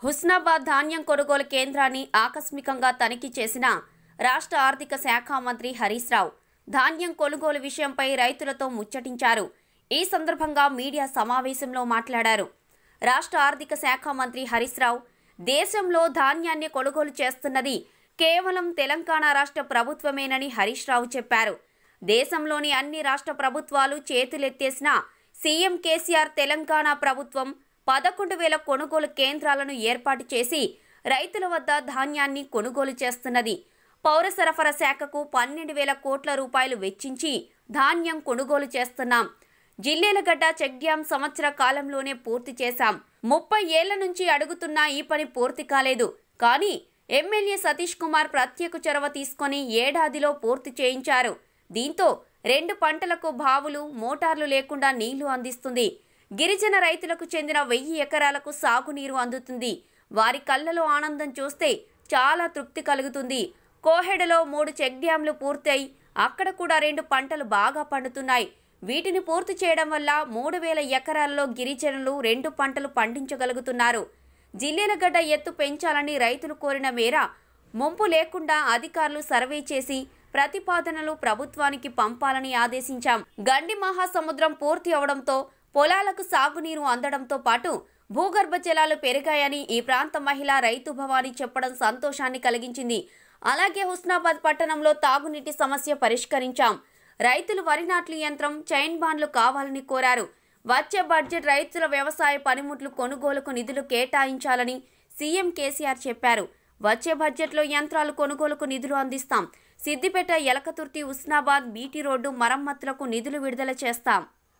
హుస్నాబాద్ ధాన్యం కొనుగోలు కేంద్రాన్ని ఆకస్మికంగా తనిఖీ చేసిన రాష్ట్ర ఆర్థిక శాఖ మంత్రి హరీష్ రావు ధాన్యం కొనుగోలు విషయంపై రైతులతో ముచ్చటించారు ఈ సందర్భంగా మీడియా సమావేశంలో మాట్లాడారు రాష్ట్ర ఆర్థిక శాఖ మంత్రి హరీష్ రావు దేశంలో ధాన్యాన్ని కొనుగోలు చేస్తున్నది కేవలం తెలంగాణ రాష్ట్ర ప్రభుత్వమేనని హరీష్ రావు చెప్పారు దేశంలోని అన్ని రాష్ట్ర ప్రభుత్వాలు చేతులెత్తేసిన సీఎం కేసీఆర్ తెలంగాణ ప్రభుత్వం పదకొండు వేల కొనుగోలు కేంద్రాలను ఏర్పాటు చేసి రైతుల వద్ద ధాన్యాన్ని కొనుగోలు చేస్తున్నది పౌర సరఫరా శాఖకు పన్నెండు వేల కోట్ల రూపాయలు వెచ్చించి ధాన్యం కొనుగోలు చేస్తున్నాం జిల్లేలగడ్డ చెక్ డ్యాం సంవత్సర కాలంలోనే పూర్తి చేశాం ముప్పై ఏళ్ల నుంచి అడుగుతున్నా ఈ పని పూర్తి కాలేదు కానీ ఎమ్మెల్యే సతీష్ కుమార్ ప్రత్యేక చొరవ తీసుకొని ఏడాదిలో పూర్తి చేయించారు దీంతో రెండు పంటలకు బావులు మోటార్లు లేకుండా నీళ్లు అందిస్తుంది గిరిజన రైతులకు చెందిన వెయ్యి ఎకరాలకు సాగునీరు అందుతుంది వారి కళ్ళలో ఆనందం చూస్తే చాలా తృప్తి కలుగుతుంది కోహెడలో మూడు చెక్ డ్యాంలు పూర్తయి అక్కడ కూడా రెండు పంటలు బాగా పండుతున్నాయి వీటిని పూర్తి చేయడం వల్ల మూడు వేల ఎకరాల్లో గిరిజనులు రెండు పంటలు పండించగలుగుతున్నారు జిల్లేలగడ్డ ఎత్తు పెంచాలని రైతులు కోరిన మేర ముంపు లేకుండా అధికారులు సర్వే చేసి ప్రతిపాదనలు ప్రభుత్వానికి పంపాలని ఆదేశించాం గండి మహాసముద్రం పూర్తి అవడంతో పొలాలకు సాగునీరు అందడంతో పాటు భూగర్భ జలాలు పెరిగాయని ఈ ప్రాంత మహిళ రైతు భవానీ చెప్పడం సంతోషాన్ని కలిగించింది అలాగే హుస్నాబాద్ పట్టణంలో తాగునీటి సమస్య పరిష్కరించాం రైతులు వరి నాట్ల యంత్రం చైన్ బాండ్లు కావాలని కోరారు వచ్చే బడ్జెట్ రైతుల వ్యవసాయ పనిముట్లు కొనుగోలుకు నిధులు కేటాయించాలని సీఎం కేసీఆర్ చెప్పారు వచ్చే బడ్జెట్లో యంత్రాలు కొనుగోలుకు నిధులు అందిస్తాం సిద్దిపేట ఎలకతుర్తి ఉస్నాబాద్ బీటీ రోడ్డు మరమ్మతులకు నిధులు విడుదల చేస్తాం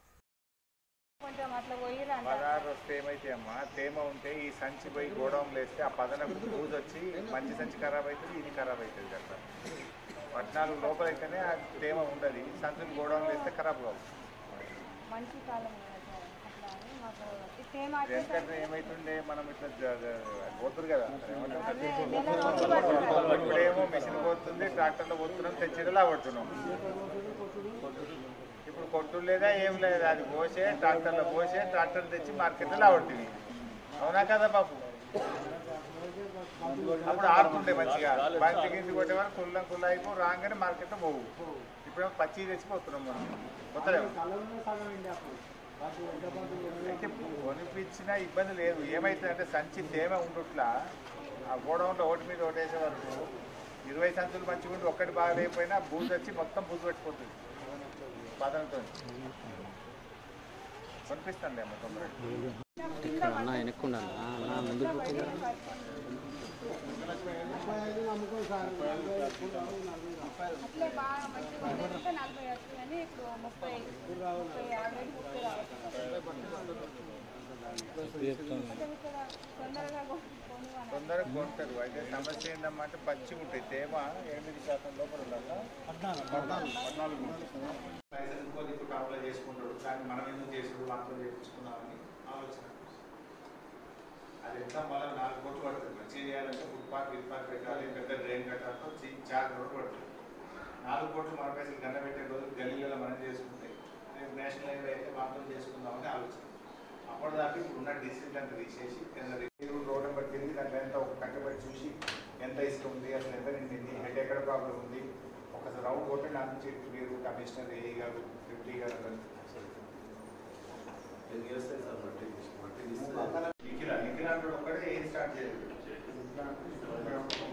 కొంచెం అట్లా పోయిరంట పదహారు వస్తే ఏమైతే అమ్మా తేమ ఉంటే ఈ సంచి పోయి గోడౌన్లో వేస్తే ఆ పదనకు బూజు వచ్చి మంచి సంచి ఖరాబ్ అవుతుంది ఇది ఖరాబ్ అవుతుంది అట్లా పద్నాలుగు లోపల అయితేనే ఆ తేమ ఉండదు సంచులు గోడౌన్లో వేస్తే ఖరాబ్ కావు మంచి కాలం కదా సార్. అట్లా అని మాకు ఈ తేమ వచ్చేసరికి ఎందుకంటే ఏమైతుండే మనం ఇట్లా జ- జ- పోతుంది కదా ఏమంటారు? అదే నెల రోజులు పడుతుంది. ఇప్పుడేమో మిషన్ పోతుంది ట్రాక్టర్లో పోతున్నాం తెచ్చేలా పడుతున్నాం ఇప్పుడు కొట్టుడు లేదా ఏం లేదు అది పోసే ట్రాక్టర్లో పోసే ట్రాక్టర్ తెచ్చి మార్కెట్లో లావడుతుంది అవునా కదా బాబు అప్పుడు ఆడుతుండే మంచిగా బంతి గింజి కొట్టే వరకు కుల్ల కుల్ల అయిపో రాగానే మార్కెట్లో పోవు ఇప్పుడు పచ్చి తెచ్చిపోతున్నాం మనం కొత్తలేము అయితే కొనిపించిన ఇబ్బంది లేదు ఏమైతుందంటే సంచి తేమ ఉండుట్లా ఆ గోడౌన్లో ఒకటి మీద ఒకటి వేసే వరకు ఇరవై సంచులు మంచిగా ఉండి ఒక్కటి బాగా లేకపోయినా బూజు వచ్చి మొత్తం బూజు పెట్టిపోతుంది పదంతో కొనిపిస్తాను అమ్మ తొందరగా అన్న వెనక్కుండాలి అన్న ముందుకు కూర్చో. అట్లే బాగా మంచిగా ఉండేదంటే నలభై వస్తుంది కానీ ఇప్పుడు ముప్పై ముప్పై యాభై ముప్పై రావచ్చు కొంచెం ఇక్కడ తొందరగా కొనుగోలు తొందరగా కొంటారు అయితే సమస్య ఏంటంటే పచ్చి ఉంటాయి తేమ ఎనిమిది శాతం లోపల ఉండాలా పద్నాలుగు లైసెన్స్ కొని ఇప్పుడు అప్లై చేసుకుంటాడు కానీ మనం ఎందుకు చేసుకుంటాం వాళ్ళతో చేయించుకున్నామని ఆలోచన అది ఎంత మళ్ళీ నాలుగు కోట్లు పడుతుంది మంచిగా చేయాలంటే ఫుట్పాత్ ఫుట్పాత్ పెట్టాలి పెద్ద డ్రైన్ కట్టాలంటే చి- చార్ కోట్లు పడుతుంది నాలుగు కోట్లు మన పైసలు గన్న పెట్టే రోజు గల్లీలలో మనం చేసుకుంటే రేపు నేషనల్ హైవే అయితే మాత్రం చేసుకుందామని ఆలోచన అప్పటిదాకా ఇప్పుడు ఉన్న డిసిప్లిన్ అంతా తీసేసి కింద రివ్యూ రోడ్ నెంబర్ తిరిగి దాంట్లో ఎంత ఒక కట్టబడి చూసి ఎంత ఇష్టం ఉంది అసలు ఎంత నిండింది హెడ్ ఎక్కడ ప్రాబ్లం ఉంది ఒకసారి రౌండ్ కొట్టి నా నుంచి మీరు కమిషనర్ ఏఈ గారు డిప్యూటీ గారు అందరూ నిఖిల నిఖిల అంటే ఒక్కడే ఏది స్టార్ట్ చేయలేదు